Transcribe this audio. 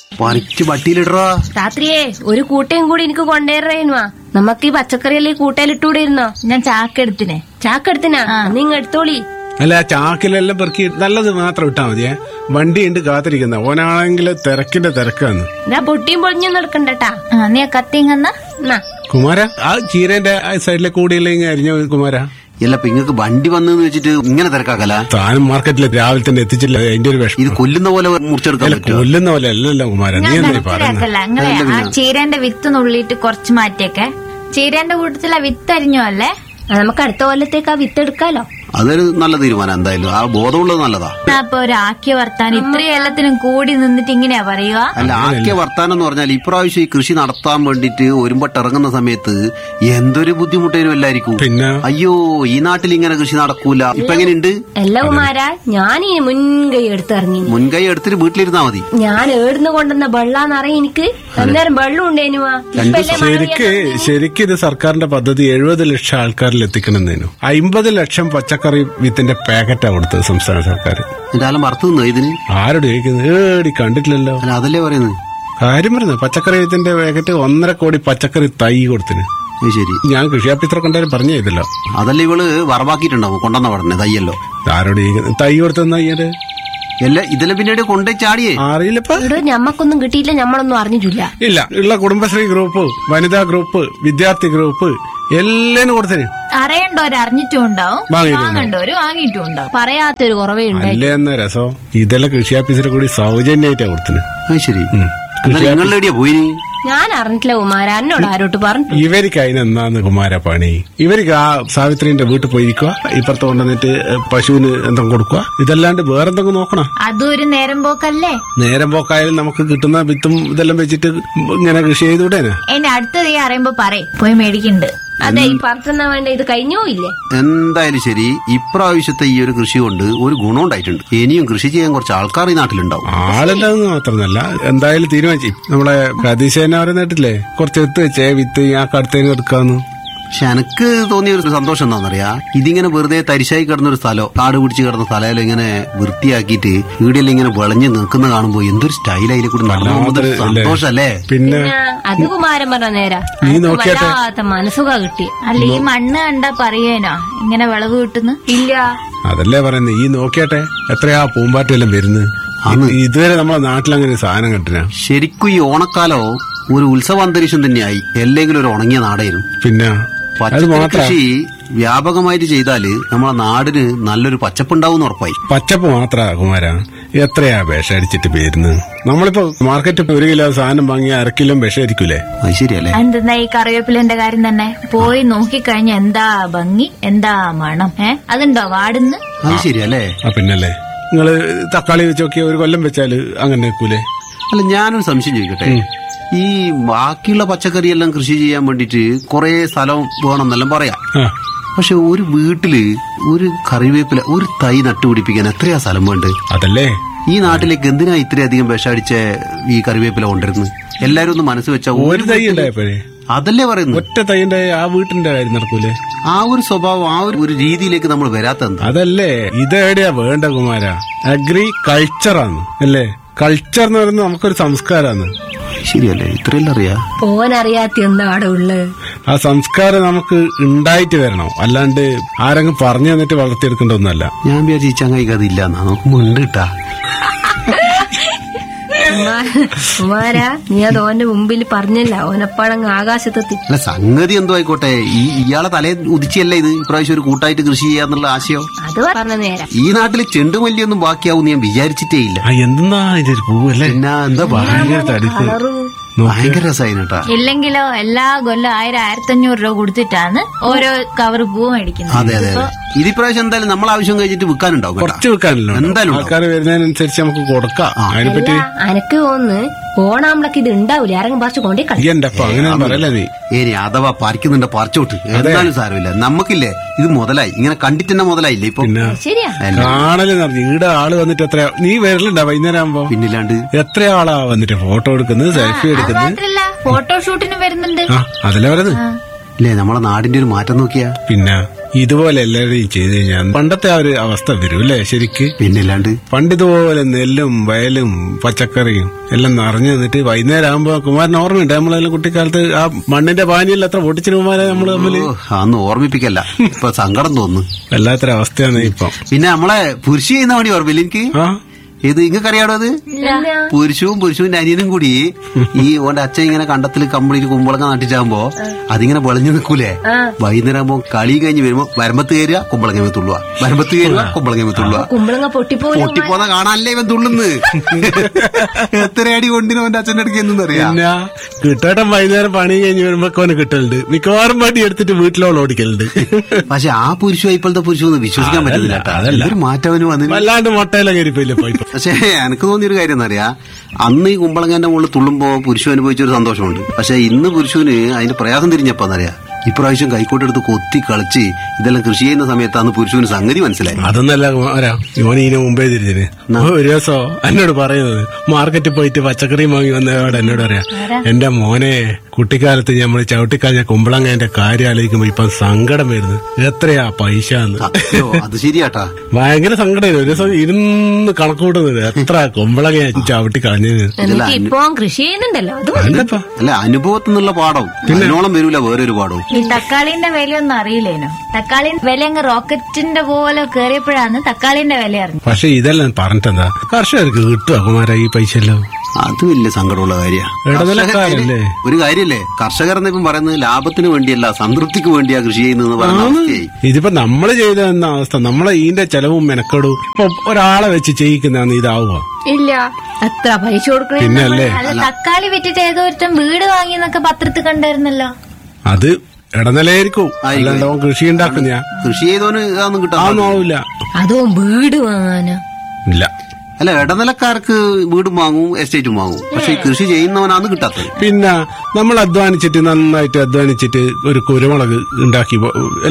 പറിച്ച് വട്ടിയിലിടറാ രാത്രിയേ ഒരു കൂട്ടയും കൂടി എനിക്ക് കൊണ്ടുവരേനുവാ നമുക്ക് ഈ പച്ചക്കറിയെല്ലാം ഈ കൂട്ടയിലിട്ടൂടെ ഇരുന്നോ ഞാൻ ചാക്കെടുത്തിനെ ചാക്കെടുത്തിനാ നിങ്ങ എടുത്തോളി അല്ല ആ ചാക്കിലെല്ലാം പെറുക്കി നല്ലത് മാത്രം ഇട്ടാ മതിയേ വണ്ടിയുണ്ട് കാത്തിരിക്കുന്ന ഓനാണെങ്കിൽ തിരക്കിന്റെ തിരക്കാന്ന് ഇതാ പൊട്ടിയും പൊളിഞ്ഞും നടക്കണ്ടട്ടാ ആ നീ ആ കത്തിങ്ങന്ന എന്നാ കുമാര ആ ചീരന്റെ ആ സൈഡിലെ കൂടിയില്ലെങ്കിൽ അരിഞ്ഞ കുമാര അല്ല ഇപ്പൊ ഇങ്ങക്ക് വണ്ടി വന്നെന്ന് വെച്ചിട്ട് ഇങ്ങനെ തിരക്കാക്കല താനും മാർക്കറ്റിൽ രാവിലെ തന്നെ എത്തിച്ചില്ല അതിന്റെ ഒരു ഇത് വിഷമം കൊല്ലുന്ന പോലെ മുറിച്ചെടുക്കാൻ അല്ല പറ്റുമോ കൊല്ലുന്ന പോലെ അല്ലല്ലോ കുമാര നീ എന്തായി പറയുന്നത് തിരക്കല്ല നിങ്ങളെ ആ ചീരന്റെ വിത്ത് നുള്ളിയിട്ട് കുറച്ച് മാറ്റിയൊക്കെ ചീരന്റെ കൂട്ടത്തിൽ ആ വിത്ത് അരിഞ്ഞോ അല്ലേ ആ, നമുക്ക് അടുത്ത കൊല്ലത്തേക്ക് ആ വിത്ത് എടുക്കാലോ അതൊരു നല്ല തീരുമാനം എന്തായാലും ആ ബോധമുള്ളത് നല്ലതാ അപ്പൊ ഒരു ആക്കിയ വർത്താനം ഇത്രയും എല്ലാത്തിനും കൂടി നിന്നിട്ട് ഇങ്ങനെയാ പറയുക അല്ല ആക്കിയ വർത്താനം എന്ന് പറഞ്ഞാൽ ഇപ്രാവശ്യം ഈ കൃഷി നടത്താൻ വേണ്ടിട്ട് ഒരുമ്പട്ട് ഇറങ്ങുന്ന സമയത്ത് എന്തൊരു ബുദ്ധിമുട്ടേനും എല്ലായിരിക്കും പിന്നെ അയ്യോ ഈ നാട്ടിൽ ഇങ്ങനെ കൃഷി നടക്കൂല ഇപ്പൊ എങ്ങനെയുണ്ട് എല്ലാ കുമാരാ ഞാൻ ഈ മുൻകൈ എടുത്തിറങ്ങി മുൻകൈ എടുത്തിട്ട് വീട്ടിലിരുന്നാ മതി ഞാൻ ഏടുന്ന് കൊണ്ടുവന്ന വെള്ളാന്നറിയ എനിക്ക് അന്നേരം വെള്ളം ഉണ്ടേനുവാ ഇപ്പല്ലേ മഴ ശരിക്ക് ശരിക്ക് ഇത് സർക്കാരിന്റെ പദ്ധതി എഴുപത് ലക്ഷം ആൾക്കാരിൽ എത്തിക്കണമെന്നേനു അമ്പത് ലക്ഷം പച്ചക്കറി വിത്തിന്റെ പാക്കറ്റാ കൊടുത്തത് സംസ്ഥാന സർക്കാർ എന്തായാലും വറുത്തു നിന്നോ ഇതിന് ആരോട് ചോദിക്കുന്നത് ഏടി കണ്ടിട്ടില്ലല്ലോ അല്ല അതല്ലേ പറയുന്നത് കാര്യം വരുന്നത് പച്ചക്കറി വിത്തിന്റെ പാക്കറ്റ് ഒന്നര കോടി പച്ചക്കറി തൈ കൊടുത്തിന് അത് ശരി ഞാൻ കൃഷി ഓഫീസറെ കണ്ടാലും പറഞ്ഞു ചെയ്തല്ലോ അതല്ലേ ഇവള് വറവാക്കിയിട്ടുണ്ടാവും കൊണ്ടുവന്ന പഠനെ തയ്യല്ലോ ആരോട് ചോദിക്കുന്നത് തൈ കൊടുത്തെന്ന് അയ്യത് എല്ലാ ഇതെല്ലാം പിന്നീട് കൊണ്ടേ ചാടിയേ അറിയില്ലപ്പ ഇവിടെ ഞമ്മക്കൊന്നും കിട്ടിയില്ല ഞമ്മളൊന്നും അറിഞ്ഞിട്ടില്ല ഇല്ല ഉള്ള കുടുംബശ്രീ ഗ്രൂപ്പ് വനിതാ ഗ്രൂപ്പ് വിദ്യാർത്ഥി ഗ്രൂപ്പ് എല്ലാം കൊടുത്തിന് അറിയണ്ടോര് അറിഞ്ഞിട്ടും ഉണ്ടാവും വാങ്ങിയിട്ടുണ്ടാവും. വാങ്ങണ്ടോര് വാങ്ങിയിട്ടും ഉണ്ടാവും പറയാത്തൊരു കുറവേ ഉണ്ടായി അല്ലേ എന്ന രസം ഇതെല്ലാം കൃഷി ഓഫീസറെ കൂടി സൗജന്യമായിട്ടാ കൊടുത്തിന് അത് ശരി ഉം. എന്നാ നിങ്ങളുടെ എവിടെയാ പോയിനി ഞാൻ അറിഞ്ഞിട്ടില്ല കുമാര എന്നോട് ആരോട്ട് പറഞ്ഞു ഇവർക്ക് അതിനെന്താന്ന് കുമാര പണി ഇവർക്ക് ആ സാവിത്രിന്റെ വീട്ടിൽ പോയിരിക്കുക ഇപ്പുറത്ത് കൊണ്ടുവന്നിട്ട് പശുവിന് എന്തെങ്കിലും കൊടുക്കുക ഇതല്ലാണ്ട് വേറെന്തെങ്കിലും നോക്കണം അതും ഒരു നേരം പോക്കല്ലേ നേരം പോക്കായാലും നമുക്ക് കിട്ടുന്ന വിത്തും ഇതെല്ലാം വെച്ചിട്ട് ഇങ്ങനെ കൃഷി ചെയ്തുവിടേനെ എന്റെ അടുത്തത് ഈ അറിയുമ്പോ പറയും പോയി മേടിക്കണ്ട് അതെ ഈ പറത്തുന്ന വേണ്ട ഇത് കഴിഞ്ഞോ ഇല്ലേ എന്തായാലും ശരി ഇപ്രാവശ്യത്തെ ഈ ഒരു കൃഷി കൊണ്ട് ഒരു ഗുണം ഉണ്ടായിട്ടുണ്ട് ഇനിയും കൃഷി ചെയ്യാൻ കുറച്ച് ആൾക്കാർ ഈ നാട്ടിലുണ്ടാവും ആളില്ലെന്ന് മാത്രമല്ല എന്തായാലും തീരുമാനിച്ചു നമ്മളെ പ്രതീക്ഷേനെ പറയുന്നിട്ടില്ലേ കുറച്ച് എത്ത് വെച്ചേ വിത്ത് ഞാൻ കടുത്തേന് എടുക്കാന്ന് പക്ഷെ എനിക്ക് തോന്നിയ ഒരു സന്തോഷം എന്താണെന്നറിയാ ഇതിങ്ങനെ വെറുതെ തരിശായി കിടന്ന ഒരു സ്ഥലം കാട് പിടിച്ച് കിടന്ന സ്ഥലം ഇങ്ങനെ വൃത്തിയാക്കിയിട്ട് വീടെല്ലാം ഇങ്ങനെ വിളഞ്ഞ് നിൽക്കുന്ന കാണുമ്പോ എന്തൊരു സ്റ്റൈൽ അതിലെ കൂടി നടന്നു പോകുന്നത് ഒരു വല്ലാത്തൊരു ഇല്ലേ? സന്തോഷല്ലേ പിന്നെ പിന്നെ അത് കുമാരൻ പറഞ്ഞ നേരാ നീ അനക്ക് നോക്കിയാട്ടെ. വല്ലാത്ത മനസ്സുക കിട്ടി അല്ല ഈ മണ്ണ് കണ്ടാ പറയേനോ ഇങ്ങനെ വിളവ് കിട്ടുന്നു ഇല്ല അതല്ലേ പറയുന്നത് ഈ നോക്കിയാട്ടെ എത്രയാ പൂമ്പാറ്റെല്ലാം വരുന്നത് ഇതുവരെ നമ്മളെ നാട്ടിൽ അങ്ങനെ ഒരു സാധനം കണ്ടിനാ ശരിക്കും ഈ ഓണക്കാലോ ഒരു ഉത്സവ അന്തരീക്ഷം തന്നെയായി എല്ലെങ്കിലും ഒരു ഉണങ്ങിയ നാടായിരുന്നു പിന്നെ അത് പച്ചക്കറി മാത്ര കൃഷി വ്യാപകമായിട്ട് ചെയ്താല് നമ്മളെ നാടിന് നല്ലൊരു പച്ചപ്പുണ്ടാവും ഉറപ്പായി പച്ചപ്പ് മാത്ര കുമാര എത്രയാ വിഷം അടിച്ചിട്ട് പേരുന്നത് നമ്മളിപ്പോ മാർക്കറ്റിൽ ഒരു കിലോ സാധനം വാങ്ങി അര കിലോ വിഷം അടിക്കൂലേ അത് ശരിയല്ലേ എന്തെന്നാ ഈ കറിവേപ്പിലന്റെ കാര്യം തന്നെ പോയി നോക്കിക്കഴിഞ്ഞ എന്താ ഭംഗി എന്താ മണം ഏ അതുണ്ടോ വാടുന്ന് അത് ശരിയല്ലേ ആ പിന്നല്ലേ നിങ്ങള് തക്കാളി വെച്ച് നോക്കിയ ഒരു കൊല്ലം വെച്ചാല് അങ്ങനെ നിൽക്കൂലേ അല്ല ഞാനൊരു സംശയം ചോദിക്കട്ടെ ഈ ബാക്കിയുള്ള പച്ചക്കറിയെല്ലാം കൃഷി ചെയ്യാൻ വേണ്ടിട്ട് കുറെ സ്ഥലം വേണമെന്നെല്ലാം പറയാം ആ പക്ഷെ ഒരു വീട്ടില് ഒരു കറിവേപ്പില ഒരു തൈ നട്ടുപിടിപ്പിക്കാൻ എത്രയാ സ്ഥലം വേണ്ടത് അതല്ലേ ഈ നാട്ടിലേക്ക് എന്തിനാ ഇത്രയധികം വിഷമടിച്ച ഈ കറിവേപ്പില കൊണ്ടിരുന്നത് എല്ലാരും ഒന്ന് മനസ്സ് വെച്ച ഒരു തൈ ഉണ്ടായപ്പോഴേ അതല്ലേ പറയുന്നത് ഒറ്റ തൈന്റെ ആ വീട്ടിന്റെ കാര്യം നടക്കൂലേ ആ ഒരു സ്വഭാവം ആ ഒരു ഒരു രീതിയിലേക്ക് നമ്മൾ വരാത്തെന്താ അതല്ലേ ഇതെവിടെയാ വേണ്ട കുമാര അഗ്രി കൾച്ചറാണ് അല്ലേ കൾച്ചർ എന്ന് പറയുന്നത് നമുക്കൊരു സംസ്കാരമാണ് ശരിയല്ലേ ഇത്രയെല്ലാം അറിയാ ഓനറിയാത്ത എന്താടെ ഉള്ളത് ആ സംസ്കാരം നമുക്ക് ഉണ്ടായിട്ട് വരണം അല്ലാണ്ട് ആരെങ്കിലും പറഞ്ഞു തന്നിട്ട് വളർത്തിയെടുക്കേണ്ട ഒന്നല്ല ഞാൻ വിചാരിച്ചു ഈ ചങ്ങായിക്ക് അതില്ല എന്നാ നമുക്ക് മുണ്ട് കിട്ടാ കുമാര നീ അത് ഓന്റെ മുമ്പിൽ പറഞ്ഞില്ല ഓനപ്പഴങ്ങ് ആകാശത്തെത്തി അല്ല സംഗതി എന്തോ ആയിക്കോട്ടെ ഈ ഇയാളെ തലേ ഉദിച്ചല്ലേ ഇത് ഇപ്രാവശ്യം ഒരു കൂട്ടായിട്ട് കൃഷി ചെയ്യാന്നുള്ള ആശയം അത് പറഞ്ഞ നേരം ഈ നാട്ടില് ചെണ്ടുമല്ലിയൊന്നും ബാക്കിയാവും ഞാൻ വിചാരിച്ചിട്ടേ ഇല്ല ആ എന്തെന്നാ ഇതൊരു പൂവല്ലേ പിന്നെ എന്താ ഭയങ്കര തടിപ്പ് കളറ് ഭയങ്കര രസമായിട്ടാ ഇല്ലെങ്കിലോ എല്ലാ കൊല്ലം ആയിരം ആയിരത്തഞ്ഞൂറ് രൂപ കൊടുത്തിട്ടാണ് ഓരോ കവർ പൂ മേടിക്കുന്നത് അതെ അതെ അതെ ഇതിപ്രാവശ്യം എന്തായാലും നമ്മൾ ആവശ്യം കഴിച്ചിട്ട് വിൽക്കാനുണ്ടാവും കേട്ടാ. കുറച്ച് വെക്കാനല്ലോ എന്തായാലും ഉണ്ടാവും. ആൾക്കാർ വരുന്നതിനനുസരിച്ച് നമുക്ക് കൊടുക്കാം അതിനെപ്പറ്റി അനക്ക് തോന്നുന്നു ഓണാമ്പളക്ക് ഇത് ഉണ്ടാവൂല ആരെങ്കിലും പറിച്ചു കൊണ്ടേ കളി ഈ എന്റെ അപ്പ അങ്ങനെ പറയല്ല നീ ഇനി അഥവാ പറിക്കുന്നുണ്ട് പറിച്ചോട്ട് എന്തായാലും സാരമില്ല നമുക്കില്ലേ ഇത് മുതലായി ഇങ്ങനെ കണ്ടിട്ട് തന്നെ മുതലായില്ലേ ഇപ്പൊ പിന്നെ ശരിയാ അല്ല, കാണല് നടന്നു ഈടെ ആള് വന്നിട്ട് എത്ര നീ വരലുണ്ടാ വൈകുന്നേരം ആകുമ്പോ പിന്നില്ലാണ്ട് എത്ര ആളാ വന്നിട്ട് ഫോട്ടോ എടുക്കുന്നത് സെൽഫി അത് എടുക്കുന്നത് മാത്രല്ല ഫോട്ടോഷൂട്ടിന് വരുന്നുണ്ട് ആ അതല്ലേ പറയുന്നത് ഇല്ലേ നമ്മളെ നാടിന്റെ ഒരു മാറ്റം നോക്കിയാ പിന്നെ ഇതുപോലെ എല്ലാവരെയും ചെയ്ത് കഴിഞ്ഞാൽ പണ്ടത്തെ ആ ഒരു അവസ്ഥ വരും അല്ലേ ശരിക്ക് പിന്നില്ലാണ്ട് പണ്ടിതുപോലെ നെല്ലും വയലും പച്ചക്കറിയും എല്ലാം നിറഞ്ഞു നിന്നിട്ട് വൈകുന്നേരം ആകുമ്പോ കുമാരൻ ഓർമ്മയുണ്ട് നമ്മളെല്ലാം കുട്ടിക്കാലത്ത് ആ മണ്ണിന്റെ പാനിയിൽ എത്ര പൊട്ടിച്ചിന് കുമാരെ നമ്മൾ തമ്മില് ഓ, അന്ന് ഓർമ്മിപ്പിക്കല്ല ഇപ്പൊ സങ്കടം തോന്നുന്നു വല്ലാത്തൊരു അവസ്ഥയാണ് ഇപ്പം പിന്നെ നമ്മളെ പുരുഷ ചെയ്യുന്ന പണി ഓർമ്മയില്ല എനിക്ക് ആ ഇത് നിങ്ങൾക്ക് അറിയാടോ അത് പുരുഷവും പുരുഷന്റെ അനിയനും കൂടി ഈ ഓന്റെ അച്ഛൻ ഇങ്ങനെ കണ്ടത്തിൽ കമ്പിളിയിൽ കുമ്പളങ്ങ നട്ടിച്ചാകുമ്പോ അതിങ്ങനെ വെളഞ്ഞു നിൽക്കൂലേ വൈകുന്നേരം ആകുമ്പോ കളി കഴിഞ്ഞ് വരുമ്പോ വരമ്പത്ത് കയറുക കുമ്പളങ്ങ തുള്ളുക വരമ്പത്ത് കയറുക കുമ്പളങ്ങ തുള്ളുക കുമ്പളങ്ങ പൊട്ടിപ്പോലും പൊട്ടിപ്പോന്ന കാണാനല്ലേ ഇവൻ തുള്ളുന്ന് എത്ര അടി കൊണ്ടിനും അവന്റെ അച്ഛന്റെ അടുക്ക് എന്നറിയാം പിന്നെ കിട്ടേട്ടൻ വൈകുന്നേരം പണി കഴിഞ്ഞ് വരുമ്പോ അവന് കിട്ടലുണ്ട് മിക്കവാറും വണ്ടി എടുത്തിട്ട് വീട്ടിലോളം ഓടിക്കലുണ്ട് പക്ഷെ ആ പുരുഷ ഇപ്പോഴത്തെ പുരുഷൊന്നും വിശ്വസിക്കാൻ പറ്റുന്നില്ല കേട്ടാ. അതല്ല. എന്തൊരു മാറ്റം അവന് വന്നില്ല വല്ലാണ്ട് മുട്ടയില കയറിപ്പോയില്ല പോയിപ്പോ പക്ഷേ എനിക്ക് തോന്നിയൊരു കാര്യം എന്നറിയാ അന്ന് ഈ കുമ്പളങ്ങന്റെ മുകളിൽ തുള്ളുമ്പോ പുരുഷു അനുഭവിച്ചൊരു സന്തോഷമുണ്ട് പക്ഷെ ഇന്ന് പുരുഷന് അതിന്റെ പ്രയാസം തിരിഞ്ഞപ്പോ എന്നറിയാ ഇപ്രാവശ്യം കൈക്കോട്ടെടുത്ത് കൊത്തി കളിച്ച് ഇതെല്ലാം കൃഷി ചെയ്യുന്ന സമയത്താണ് പുരുഷന് സംഗതി മനസ്സിലായി അതൊന്നല്ല കുമാരാ ഇവന് ഇതിന് മുമ്പേ തിരിഞ്ഞിന് ഒരു ദിവസം എന്നോട് പറയുന്നത് മാർക്കറ്റിൽ പോയിട്ട് പച്ചക്കറി വാങ്ങി വന്നതോടെ എന്നോട് പറയാ എന്റെ മോനെ കുട്ടിക്കാലത്ത് നമ്മൾ ചവിട്ടിക്കാഞ്ഞ കുമ്പളങ്ങന്റെ കാര്യം ആലോചിക്കുമ്പോ ഇപ്പൊ സങ്കടം വരുന്നു എത്രയാ പൈസ എന്ന് അയ്യോ അത് ശരിയാട്ടാ ഭയങ്കര സങ്കടം ഒരു ദിവസം ഇരുന്ന് കണക്ക് കൂട്ടുന്നത് എത്ര കുമ്പളങ്ങ ചവിട്ടി കളഞ്ഞത് എന്നിട്ട് ഇപ്പൊ അവൻ കൃഷി ചെയ്യുന്നുണ്ടല്ലോ അത് മതി. അല്ലപ്പാ അല്ല അനുഭവത്തിൽ നിന്നുള്ള പാഠവും അതിനോളം വരൂല വേറൊരു പാഠവും ഈ തക്കാളിന്റെ വിലയൊന്നും അറിയില്ലേനോ തക്കാളി വില അങ്ങ് റോക്കറ്റിന്റെ പോലെ കേറിയപ്പോഴാണ് തക്കാളിന്റെ വില അറിഞ്ഞു പക്ഷെ ഇതെല്ലാം പറഞ്ഞിട്ടെന്താ കർഷകർക്ക് കിട്ടുക കുമാര ഈ പൈസ എല്ലാം അത് വലിയ സങ്കടമുള്ള കാര്യമാണ് ഇടനിലക്കാരല്ലേ? ഒരു കാര്യല്ലേ കർഷകർ എന്നിപ്പം പറയുന്നത് ലാഭത്തിന് വേണ്ടിയല്ല സംതൃപ്തിക്ക് വേണ്ടിയാ കൃഷി ചെയ്യുന്നത് പറയുന്ന അവസ്ഥയായി ഇതിപ്പോ നമ്മള് ചെയ്ത എന്ന അവസ്ഥ നമ്മളെ ഇതിന്റെ ചെലവും മെനക്കെടും ഇപ്പൊ ഒരാളെ വെച്ച് ചെയ്യിക്കുന്ന ഇതാവുക ഇല്ല എത്ര പൈസ കൊടുക്കണേ പിന്നെ അല്ലേ അല്ല തക്കാളി വിറ്റിട്ട് ഏതോ ഒരുത്തൻ വീട് വാങ്ങിയെന്നൊക്കെ പത്രത്തിൽ കണ്ടായിരുന്നല്ലോ അത് ഇടനിലയായിരിക്കും ആയിരിക്കും. അല്ലാണ്ട് അവൻ കൃഷി ഉണ്ടാക്കുന്ന കൃഷി ചെയ്തവന് ഇതൊന്നും കിട്ടാൻ അതൊന്നും ആവില്ല അതോ വീട് വാങ്ങാനാ ഇല്ല അല്ല ഇടനിലക്കാർക്ക് വീടും വാങ്ങും എസ്റ്റേറ്റും വാങ്ങും പക്ഷെ ഈ കൃഷി ചെയ്യുന്നവനാണ് കിട്ടാത്തത് പിന്നെ നമ്മൾ അധ്വാനിച്ചിട്ട് നന്നായിട്ട് അധ്വാനിച്ചിട്ട് ഒരു കുരുമുളക് ഉണ്ടാക്കി